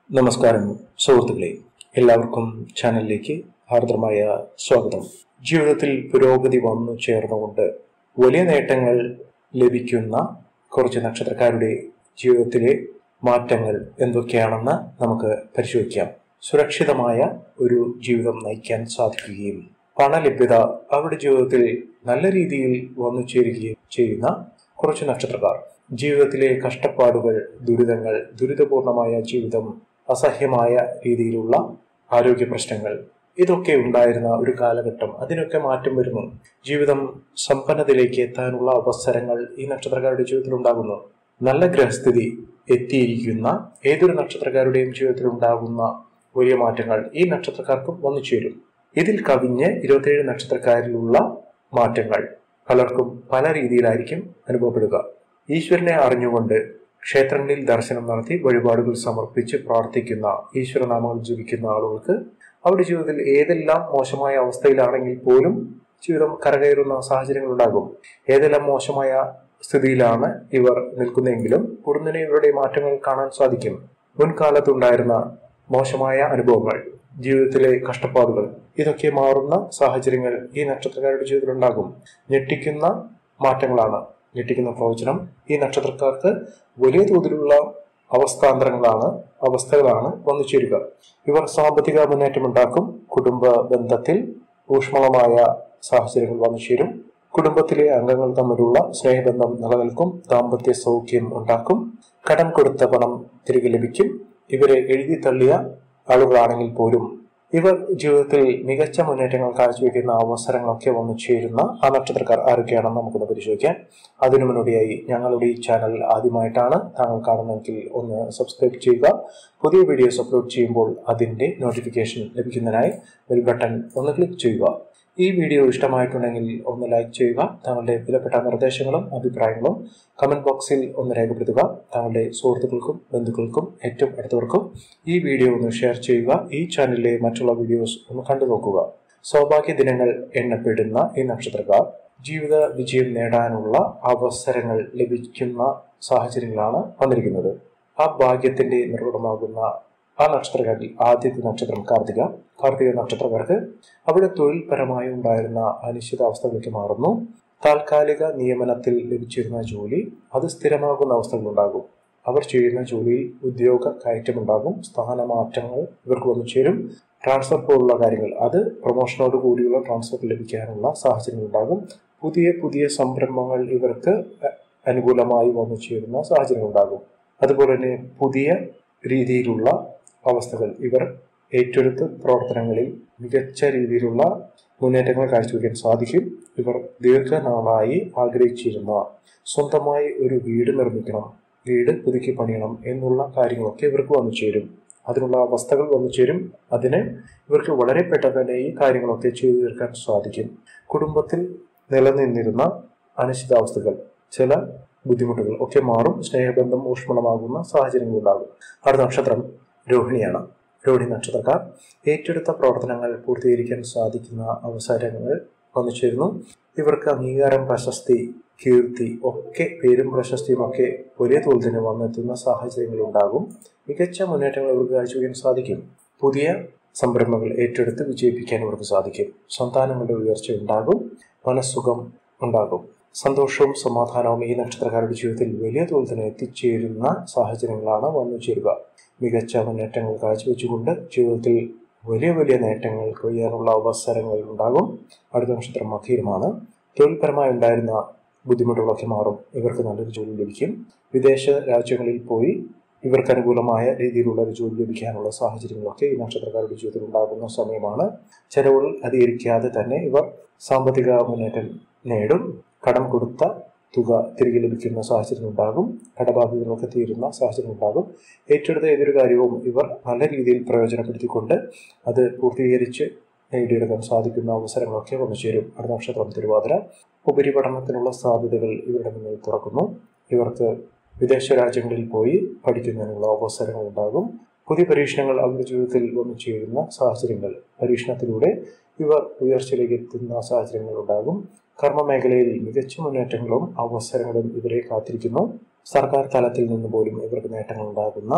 നമസ്കാരം സുഹൃത്തുക്കളെ എല്ലാവർക്കും ചാനലിലേക്ക് ഹാർദമായ സ്വാഗതം ജീവിതത്തിൽ പുരോഗതി വന്നു ചേർന്നുകൊണ്ട് വലിയ നേട്ടങ്ങൾ ലഭിക്കുന്ന കുറച്ച് നക്ഷത്രക്കാരുടെ ജീവിതത്തിലെ മാറ്റങ്ങൾ എന്തൊക്കെയാണെന്ന് നമുക്ക് പരിശോധിക്കാം സുരക്ഷിതമായ ഒരു ജീവിതം നയിക്കാൻ സാധിക്കുകയും പണലഭ്യത അവരുടെ ജീവിതത്തിൽ നല്ല രീതിയിൽ വന്നു ചേരുകയും ചെയ്യുന്ന കുറച്ച് നക്ഷത്രക്കാർ ജീവിതത്തിലെ കഷ്ടപ്പാടുകൾ ദുരിതങ്ങൾ ദുരിതപൂർണമായ ജീവിതം അസഹ്യമായ രീതിയിലുള്ള ആരോഗ്യ പ്രശ്നങ്ങൾ ഇതൊക്കെ ഉണ്ടായിരുന്ന ഒരു കാലഘട്ടം അതിനൊക്കെ മാറ്റം വരുന്നു ജീവിതം സമ്പന്നതയിലേക്ക് എത്താനുള്ള അവസരങ്ങൾ ഈ നക്ഷത്രക്കാരുടെ ജീവിതത്തിൽ ഉണ്ടാകുന്നു നല്ല ഗ്രഹസ്ഥിതി എത്തിയിരിക്കുന്ന ഏതൊരു നക്ഷത്രക്കാരുടെയും ജീവിതത്തിൽ ഉണ്ടാകുന്ന വലിയ മാറ്റങ്ങൾ ഈ നക്ഷത്രക്കാർക്കും വന്നു ചേരും ഇതിൽ കവിഞ്ഞ് ഇരുപത്തിയേഴ് നക്ഷത്രക്കാരിലുള്ള മാറ്റങ്ങൾ പലർക്കും പല രീതിയിലായിരിക്കും അനുഭവപ്പെടുക ഈശ്വരനെ അറിഞ്ഞുകൊണ്ട് ക്ഷേത്രങ്ങളിൽ ദർശനം നടത്തി വഴിപാടുകൾ സമർപ്പിച്ച് പ്രാർത്ഥിക്കുന്ന ഈശ്വരനാമങ്ങൾ ജപിക്കുന്ന ആളുകൾക്ക് അവരുടെ ജീവിതത്തിൽ ഏതെല്ലാം മോശമായ അവസ്ഥയിലാണെങ്കിൽ പോലും ജീവിതം കരകയറുന്ന സാഹചര്യങ്ങൾ ഉണ്ടാകും ഏതെല്ലാം മോശമായ സ്ഥിതിയിലാണ് ഇവർ നിൽക്കുന്നതെങ്കിലും ഉടനെ ഇവരുടെ മാറ്റങ്ങൾ കാണാൻ സാധിക്കും മുൻകാലത്തുണ്ടായിരുന്ന മോശമായ അനുഭവങ്ങൾ ജീവിതത്തിലെ കഷ്ടപ്പാടുകൾ ഇതൊക്കെ മാറുന്ന സാഹചര്യങ്ങൾ ഈ നക്ഷത്രക്കാരുടെ ജീവിതത്തിൽ ഉണ്ടാകും ഞെട്ടിക്കുന്ന മാറ്റങ്ങളാണ് ഞെട്ടിക്കുന്ന പ്രവചനം ഈ നക്ഷത്രക്കാർക്ക് വലിയ തോതിലുള്ള അവസ്ഥാന്തരങ്ങളാണ് അവസ്ഥകളാണ് വന്നു ചേരുക ഇവർ സാമ്പത്തിക മുന്നേറ്റം ഉണ്ടാക്കും കുടുംബ ബന്ധത്തിൽ ഊഷ്മളമായ സാഹചര്യങ്ങൾ വന്നു ചേരും കുടുംബത്തിലെ അംഗങ്ങൾ തമ്മിലുള്ള സ്നേഹബന്ധം നിലനിൽക്കും ദാമ്പത്യ സൗഖ്യം ഉണ്ടാക്കും കടം കൊടുത്ത പണം തിരികെ ലഭിക്കും ഇവരെ എഴുതി തള്ളിയ ആളുകളാണെങ്കിൽ പോലും ഇവർ ജീവിതത്തിൽ മികച്ച മുന്നേറ്റങ്ങൾ കാഴ്ചവെക്കുന്ന അവസരങ്ങളൊക്കെ വന്നു ചേരുന്ന ആ നക്ഷത്രക്കാർ ആരൊക്കെയാണെന്ന് നമുക്കൊന്ന് പരിശോധിക്കാം അതിനു മുന്നോടിയായി ഞങ്ങളുടെ ഈ ചാനൽ ആദ്യമായിട്ടാണ് താങ്കൾ കാണുന്നതെങ്കിൽ ഒന്ന് സബ്സ്ക്രൈബ് ചെയ്യുക പുതിയ വീഡിയോസ് അപ്ലോഡ് ചെയ്യുമ്പോൾ അതിന്റെ നോട്ടിഫിക്കേഷൻ ലഭിക്കുന്നതിനായി ബെൽ ബട്ടൺ ഒന്ന് ക്ലിക്ക് ചെയ്യുക ഈ വീഡിയോ ഇഷ്ടമായിട്ടുണ്ടെങ്കിൽ ഒന്ന് ലൈക്ക് ചെയ്യുക താങ്കളുടെ വിലപ്പെട്ട നിർദ്ദേശങ്ങളും അഭിപ്രായങ്ങളും കമന്റ് ബോക്സിൽ ഒന്ന് രേഖപ്പെടുത്തുക താങ്കളുടെ സുഹൃത്തുക്കൾക്കും ബന്ധുക്കൾക്കും ഏറ്റവും അടുത്തവർക്കും ഈ വീഡിയോ ഒന്ന് ഷെയർ ചെയ്യുക ഈ ചാനലിലെ മറ്റുള്ള വീഡിയോസ് ഒന്ന് കണ്ടു നോക്കുക സൗഭാഗ്യ ദിനങ്ങൾ എണ്ണപ്പെടുന്ന ഈ നക്ഷത്രക്കാർ ജീവിത വിജയം നേടാനുള്ള അവസരങ്ങൾ ലഭിക്കുന്ന സാഹചര്യങ്ങളാണ് വന്നിരിക്കുന്നത് ആ ഭാഗ്യത്തിന്റെ നിർവ്വഹമാകുന്ന ആ നക്ഷത്രക്കാരിൽ ആദ്യത്തെ നക്ഷത്രം കാർത്തിക കാർത്തിക നക്ഷത്രക്കാർക്ക് അവിടെ തൊഴിൽപരമായി ഉണ്ടായിരുന്ന അനിശ്ചിതാവസ്ഥകളിലേക്ക് മാറുന്നു താൽക്കാലിക നിയമനത്തിൽ ലഭിച്ചിരുന്ന ജോലി അത് സ്ഥിരമാകുന്ന അവസ്ഥകളുണ്ടാകും അവർ ചെയ്യുന്ന ജോലിയിൽ ഉദ്യോഗ കയറ്റമുണ്ടാകും സ്ഥാനമാറ്റങ്ങൾ ഇവർക്ക് വന്നു ചേരും ട്രാൻസ്ഫർ പോലുള്ള കാര്യങ്ങൾ അത് പ്രൊമോഷനോട് കൂടിയുള്ള ട്രാൻസ്ഫർ ലഭിക്കാനുള്ള സാഹചര്യങ്ങൾ ഉണ്ടാകും പുതിയ പുതിയ സംരംഭങ്ങൾ ഇവർക്ക് അനുകൂലമായി വന്നു ചേരുന്ന സാഹചര്യങ്ങൾ ഉണ്ടാകും അതുപോലെ തന്നെ പുതിയ രീതിയിലുള്ള അവസ്ഥകൾ ഇവർ ഏറ്റെടുത്ത് പ്രവർത്തനങ്ങളിൽ മികച്ച രീതിയിലുള്ള മുന്നേറ്റങ്ങൾ കാഴ്ചവെക്കാൻ സാധിക്കും ഇവർ ദീർഘനാളായി ആഗ്രഹിച്ചിരുന്ന സ്വന്തമായി ഒരു വീട് നിർമ്മിക്കണം വീട് പുതുക്കി പണിയണം എന്നുള്ള കാര്യങ്ങളൊക്കെ ഇവർക്ക് വന്നു ചേരും അതിനുള്ള അവസ്ഥകൾ വന്നു ചേരും അതിന് ഇവർക്ക് വളരെ പെട്ടെന്ന് തന്നെ ഈ കാര്യങ്ങളൊക്കെ ചെയ്തു തീർക്കാൻ സാധിക്കും കുടുംബത്തിൽ നിലനിന്നിരുന്ന അനിശ്ചിതാവസ്ഥകൾ ചില ബുദ്ധിമുട്ടുകൾ ഒക്കെ മാറും സ്നേഹബന്ധം ഊഷ്മളമാകുന്ന സാഹചര്യങ്ങൾ ഉണ്ടാകും അടുത്ത നക്ഷത്രം രോഹിണിയാണ് രോഹിണി നക്ഷത്രക്കാർ ഏറ്റെടുത്ത പ്രവർത്തനങ്ങൾ പൂർത്തീകരിക്കാൻ സാധിക്കുന്ന അവസരങ്ങൾ വന്നു ചേരുന്നു ഇവർക്ക് അംഗീകാരം പ്രശസ്തി കീർത്തി ഒക്കെ പേരും പ്രശസ്തിയും ഒക്കെ ഒരേ തോതിൽ തന്നെ വന്നെത്തുന്ന സാഹചര്യങ്ങൾ ഉണ്ടാകും മികച്ച മുന്നേറ്റങ്ങൾ ഇവർക്ക് കാഴ്ചവെക്കാൻ സാധിക്കും പുതിയ സംരംഭങ്ങൾ ഏറ്റെടുത്ത് വിജയിപ്പിക്കാൻ ഇവർക്ക് സാധിക്കും സന്താനങ്ങളുടെ ഉയർച്ച ഉണ്ടാകും മനസ്സുഖം ഉണ്ടാകും സന്തോഷവും സമാധാനവും ഈ നക്ഷത്രക്കാരുടെ ജീവിതത്തിൽ വലിയ തോതിൽ തന്നെ എത്തിച്ചേരുന്ന സാഹചര്യങ്ങളാണ് വന്നു ചേരുക മികച്ച മുന്നേറ്റങ്ങൾ കാഴ്ചവെച്ചുകൊണ്ട് ജീവിതത്തിൽ വലിയ വലിയ നേട്ടങ്ങൾ കൊയ്യാനുള്ള അവസരങ്ങൾ ഉണ്ടാകും അടുത്ത നക്ഷത്രം മധീരമാണ് തൊഴിൽപരമായി ഉണ്ടായിരുന്ന ബുദ്ധിമുട്ടുകളൊക്കെ മാറും ഇവർക്ക് നല്ലൊരു ജോലി ലഭിക്കും വിദേശ രാജ്യങ്ങളിൽ പോയി ഇവർക്ക് അനുകൂലമായ രീതിയിലുള്ള ഒരു ജോലി ലഭിക്കാനുള്ള സാഹചര്യങ്ങളൊക്കെ ഈ നക്ഷത്രക്കാരുടെ ജീവിതത്തിൽ ഉണ്ടാകുന്ന സമയമാണ് ചെലവുകൾ അധികരിക്കാതെ തന്നെ ഇവർ സാമ്പത്തിക മുന്നേറ്റം നേടും കടം കൊടുത്ത തുക തിരികെ ലഭിക്കുന്ന സാഹചര്യം ഉണ്ടാകും കടബാധ്യതകളൊക്കെ തീരുന്ന സാഹചര്യം ഉണ്ടാകും ഏറ്റെടുത്ത ഏതൊരു കാര്യവും ഇവർ നല്ല രീതിയിൽ പ്രയോജനപ്പെടുത്തിക്കൊണ്ട് അത് പൂർത്തീകരിച്ച് നേടിയെടുക്കാൻ സാധിക്കുന്ന അവസരങ്ങളൊക്കെ വന്നു ചേരും അടുത്ത നക്ഷത്രം തിരുവാതിര ഉപരിപഠനത്തിനുള്ള സാധ്യതകൾ ഇവരുടെ മുന്നിൽ തുറക്കുന്നു ഇവർക്ക് വിദേശ രാജ്യങ്ങളിൽ പോയി പഠിക്കുന്നതിനുള്ള അവസരങ്ങൾ ഉണ്ടാകും പുതിയ പരീക്ഷണങ്ങൾ അവരുടെ ജീവിതത്തിൽ വന്നു ചേരുന്ന സാഹചര്യങ്ങൾ പരീക്ഷണത്തിലൂടെ ഇവർ ഉയർച്ചയിലേക്ക് എത്തുന്ന സാഹചര്യങ്ങൾ ഉണ്ടാകും കർമ്മ മേഖലയിൽ മികച്ച മുന്നേറ്റങ്ങളും അവസരങ്ങളും ഇവരെ കാത്തിരിക്കുന്നു സർക്കാർ തലത്തിൽ നിന്ന് പോലും ഇവർക്ക് നേട്ടങ്ങൾ ഉണ്ടാകുന്ന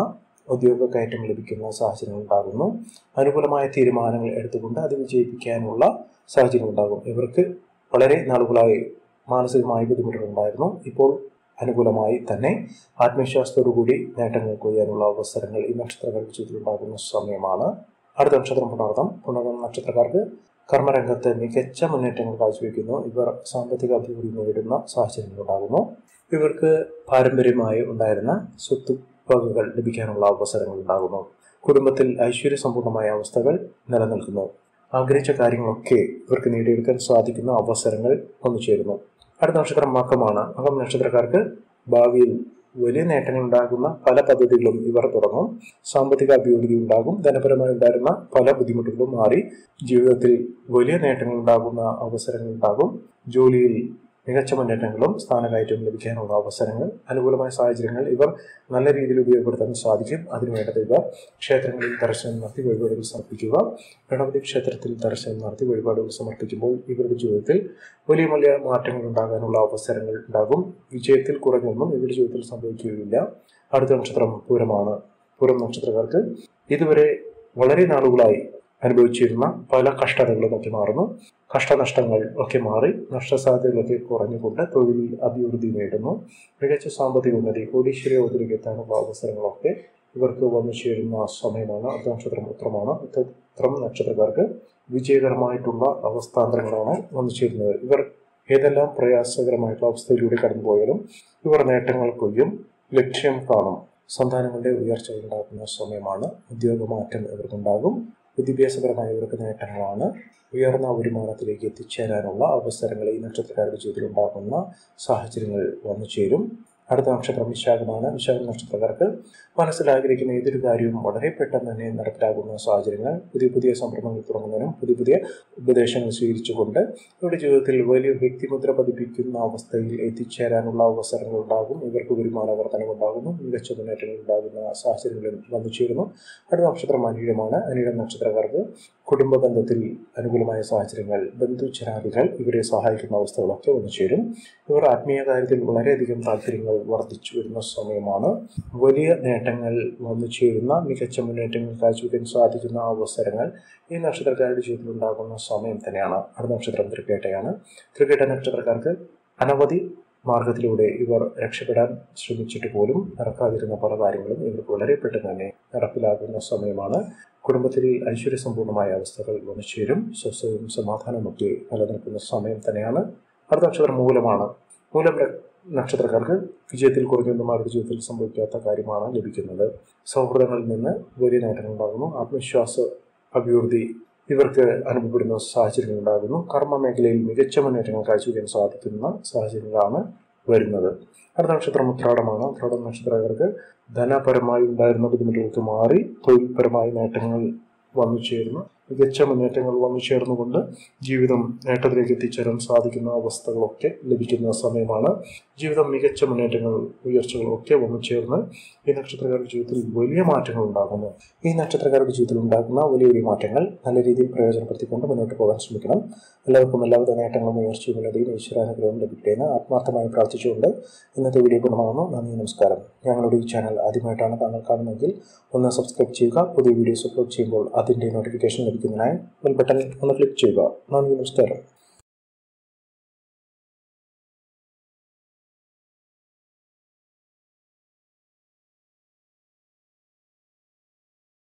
ഉദ്യോഗ കയറ്റം ലഭിക്കുന്ന സാഹചര്യങ്ങൾ ഉണ്ടാകുന്നു അനുകൂലമായ തീരുമാനങ്ങൾ എടുത്തുകൊണ്ട് അത് വിജയിപ്പിക്കാനുള്ള സാഹചര്യം ഉണ്ടാകും ഇവർക്ക് വളരെ നാളുകളായി മാനസികമായ ബുദ്ധിമുട്ടുകളുണ്ടായിരുന്നു ഇപ്പോൾ അനുകൂലമായി തന്നെ ആത്മവിശ്വാസത്തോടുകൂടി നേട്ടങ്ങൾ കൊയ്യാനുള്ള അവസരങ്ങൾ ഈ നക്ഷത്രക്കാർക്ക് ജീവിതത്തിലുണ്ടാകുന്ന സമയമാണ് അടുത്ത നക്ഷത്രം പുണർത്തം പുണർത്തം നക്ഷത്രക്കാർക്ക് കർമ്മരംഗത്ത് മികച്ച മുന്നേറ്റങ്ങൾ കാഴ്ചവെക്കുന്നു ഇവർ സാമ്പത്തിക അഭിവൃദ്ധി നേരിടുന്ന സാഹചര്യങ്ങൾ ഉണ്ടാകുന്നു ഇവർക്ക് പാരമ്പര്യമായി ഉണ്ടായിരുന്ന സ്വത്ത് വകകൾ ലഭിക്കാനുള്ള അവസരങ്ങൾ ഉണ്ടാകുന്നു കുടുംബത്തിൽ ഐശ്വര്യസമ്പൂർണമായ അവസ്ഥകൾ നിലനിൽക്കുന്നു ആഗ്രഹിച്ച കാര്യങ്ങളൊക്കെ ഇവർക്ക് നേടിയെടുക്കാൻ സാധിക്കുന്ന അവസരങ്ങൾ വന്നു ചേരുന്നു അടുത്ത നക്ഷത്രം മക്കമാണ് മകം നക്ഷത്രക്കാർക്ക് ഭാവിയിൽ വലിയ നേട്ടങ്ങൾ ഉണ്ടാകുന്ന പല പദ്ധതികളും ഇവർ തുടങ്ങും സാമ്പത്തിക അഭിവൃദ്ധി ഉണ്ടാകും ധനപരമായി ഉണ്ടായിരുന്ന പല ബുദ്ധിമുട്ടുകളും മാറി ജീവിതത്തിൽ വലിയ നേട്ടങ്ങൾ ഉണ്ടാകുന്ന അവസരങ്ങൾ ഉണ്ടാകും ജോലിയിൽ മികച്ച മുന്നേറ്റങ്ങളും സ്ഥാനകയറ്റവും ലഭിക്കാനുള്ള അവസരങ്ങൾ അനുകൂലമായ സാഹചര്യങ്ങൾ ഇവർ നല്ല രീതിയിൽ ഉപയോഗപ്പെടുത്താൻ സാധിക്കും അതിനുവേണ്ടത് ഇവർ ക്ഷേത്രങ്ങളിൽ ദർശനം നടത്തി വഴിപാടുകൾ സമർപ്പിക്കുക ഗണപതി ക്ഷേത്രത്തിൽ ദർശനം നടത്തി വഴിപാടുകൾ സമർപ്പിക്കുമ്പോൾ ഇവരുടെ ജീവിതത്തിൽ വലിയ വലിയ മാറ്റങ്ങൾ ഉണ്ടാകാനുള്ള അവസരങ്ങൾ ഉണ്ടാകും വിജയത്തിൽ കുറഞ്ഞൊന്നും ഇവരുടെ ജീവിതത്തിൽ സംഭവിക്കുകയില്ല അടുത്ത നക്ഷത്രം പൂരമാണ് പൂരം നക്ഷത്രക്കാർക്ക് ഇതുവരെ വളരെ നാളുകളായി അനുഭവിച്ചിരുന്ന പല കഷ്ടതകളും ഒക്കെ മാറുന്നു കഷ്ടനഷ്ടങ്ങൾ ഒക്കെ മാറി നഷ്ടസാധ്യതകളൊക്കെ കുറഞ്ഞുകൊണ്ട് തൊഴിലിൽ അഭിവൃദ്ധി നേടുന്നു മികച്ച സാമ്പത്തിക ഉന്നതി കോടീശ്വരയോധത്തിലേക്ക് എത്താനുള്ള അവസരങ്ങളൊക്കെ ഇവർക്ക് വന്നു ചേരുന്ന സമയമാണ് അടുത്ത നക്ഷത്രം ഉത്രമാണ് ഉത്രം നക്ഷത്രക്കാർക്ക് വിജയകരമായിട്ടുള്ള അവസ്ഥാന്തരങ്ങളാണ് വന്നു ചേരുന്നത് ഇവർ ഏതെല്ലാം പ്രയാസകരമായിട്ടുള്ള അവസ്ഥയിലൂടെ കടന്നുപോയാലും ഇവർ നേട്ടങ്ങൾ കൊയ്യും ലക്ഷ്യം കാണും സന്താനങ്ങളുടെ ഉയർച്ച ഉണ്ടാക്കുന്ന സമയമാണ് ഉദ്യോഗമാറ്റം ഇവർക്കുണ്ടാകും വിദ്യാഭ്യാസപരമായ ഇവർക്ക് നേട്ടങ്ങളാണ് ഉയർന്ന വരുമാനത്തിലേക്ക് എത്തിച്ചേരാനുള്ള അവസരങ്ങൾ ഈ നക്ഷത്രക്കാരുടെ ജീവിതത്തിൽ ഉണ്ടാകുന്ന സാഹചര്യങ്ങൾ വന്നു ചേരും അടുത്ത നക്ഷത്രം വിശാഖമാണ് വിശാഖ നക്ഷത്രക്കാർക്ക് മനസ്സിൽ ആഗ്രഹിക്കുന്ന ഏതൊരു കാര്യവും വളരെ പെട്ടെന്ന് തന്നെ നടപ്പിലാകുന്ന സാഹചര്യങ്ങൾ പുതിയ പുതിയ സംരംഭങ്ങൾ തുടങ്ങുന്നതിനും പുതിയ പുതിയ ഉപദേശങ്ങൾ സ്വീകരിച്ചുകൊണ്ട് ഇവരുടെ ജീവിതത്തിൽ വലിയ വ്യക്തിമുദ്ര പതിപ്പിക്കുന്ന അവസ്ഥയിൽ എത്തിച്ചേരാനുള്ള അവസരങ്ങൾ ഉണ്ടാകും ഇവർക്ക് വരുമാന വർധനം ഉണ്ടാകുന്നു മികച്ച മുന്നേറ്റങ്ങൾ ഉണ്ടാകുന്ന സാഹചര്യങ്ങളിൽ വന്നു ചേരുന്നു അടുത്ത നക്ഷത്രം അനിഴമാണ് അനിഴം നക്ഷത്രക്കാർക്ക് കുടുംബ ബന്ധത്തിൽ അനുകൂലമായ സാഹചര്യങ്ങൾ ബന്ധുചരാദികൾ ഇവരെ സഹായിക്കുന്ന അവസ്ഥകളൊക്കെ വന്നു ചേരും ഇവർ ആത്മീയ കാര്യത്തിൽ വളരെയധികം താല്പര്യങ്ങൾ വർദ്ധിച്ചു വരുന്ന സമയമാണ് വലിയ നേട്ടങ്ങൾ വന്നു ചേരുന്ന മികച്ച മുന്നേറ്റങ്ങൾ കാഴ്ചവെക്കാൻ സാധിക്കുന്ന അവസരങ്ങൾ ഈ നക്ഷത്രക്കാരുടെ ജീവിതത്തിൽ ഉണ്ടാകുന്ന സമയം തന്നെയാണ് അടുത്ത നക്ഷത്രം തൃക്കേട്ടയാണ് തൃക്കേട്ട നക്ഷത്രക്കാർക്ക് അനവധി മാർഗത്തിലൂടെ ഇവർ രക്ഷപ്പെടാൻ ശ്രമിച്ചിട്ട് പോലും നടക്കാതിരുന്ന പല കാര്യങ്ങളും ഇവർക്ക് വളരെ പെട്ടെന്ന് തന്നെ നടപ്പിലാകുന്ന സമയമാണ് കുടുംബത്തിൽ ഐശ്വര്യസമ്പൂർണമായ അവസ്ഥകൾ വന്നു ചേരും സ്വസ്ഥവും സമാധാനമൊക്കെ നിലനിൽക്കുന്ന സമയം തന്നെയാണ് അടുത്ത നക്ഷത്രം മൂലമാണ് മൂലം നക്ഷത്രക്കാർക്ക് വിജയത്തിൽ കുറഞ്ഞൊന്നും അവരുടെ ജീവിതത്തിൽ സംഭവിക്കാത്ത കാര്യമാണ് ലഭിക്കുന്നത് സൗഹൃദങ്ങളിൽ നിന്ന് വലിയ നേട്ടങ്ങൾ ഉണ്ടാകുന്നു ആത്മവിശ്വാസ അഭിവൃദ്ധി ഇവർക്ക് അനുഭവപ്പെടുന്ന സാഹചര്യങ്ങൾ ഉണ്ടാകുന്നു കർമ്മ മേഖലയിൽ മികച്ച മുന്നേറ്റങ്ങൾ കാഴ്ചവെക്കാൻ സാധിക്കുന്ന സാഹചര്യങ്ങളാണ് വരുന്നത് അടുത്ത നക്ഷത്രം ഉത്രാടമാണ് ഉത്രാടം നക്ഷത്രക്കാർക്ക് ധനപരമായി ഉണ്ടായിരുന്ന ബുദ്ധിമുട്ടുകൾക്ക് മാറി തൊഴിൽപരമായ നേട്ടങ്ങൾ വന്നു ചേരുന്നു മികച്ച മുന്നേറ്റങ്ങൾ വന്നു ചേർന്നുകൊണ്ട് ജീവിതം നേട്ടത്തിലേക്ക് എത്തിച്ചേരാൻ സാധിക്കുന്ന അവസ്ഥകളൊക്കെ ലഭിക്കുന്ന സമയമാണ് ജീവിതം മികച്ച മുന്നേറ്റങ്ങൾ ഉയർച്ചകളും ഒക്കെ വന്നു ചേർന്ന് ഈ നക്ഷത്രക്കാരുടെ ജീവിതത്തിൽ വലിയ മാറ്റങ്ങൾ ഉണ്ടാകുന്നു ഈ നക്ഷത്രക്കാരുടെ ജീവിതത്തിൽ ഉണ്ടാകുന്ന വലിയ വലിയ മാറ്റങ്ങൾ നല്ല രീതിയിൽ പ്രയോജനപ്പെടുത്തിക്കൊണ്ട് മുന്നോട്ട് പോകാൻ ശ്രമിക്കണം എല്ലാവർക്കും എല്ലാവിധ നേട്ടങ്ങളും ഉയർച്ചയും ഉന്നതിയും ഈശ്വരാനുഗ്രഹവും ലഭിക്കട്ടെന്ന് ആത്മാർത്ഥമായി പ്രാർത്ഥിച്ചുകൊണ്ട് ഇന്നത്തെ വീഡിയോ ഗുണമാകുന്നു നന്ദി നമസ്കാരം ഞങ്ങളുടെ ഈ ചാനൽ ആദ്യമായിട്ടാണ് താങ്കൾ കാണുന്നതെങ്കിൽ ഒന്ന് സബ്സ്ക്രൈബ് ചെയ്യുക പുതിയ വീഡിയോസ് അപ്ലോഡ് ചെയ്യുമ്പോൾ അതിൻ്റെ നോട്ടിഫിക്കേഷൻ ലഭിക്കുന്നതിനായി ബെൽ ബട്ടൺ ഒന്ന് ക്ലിക്ക് ചെയ്യുക നന്ദി നമസ്കാരം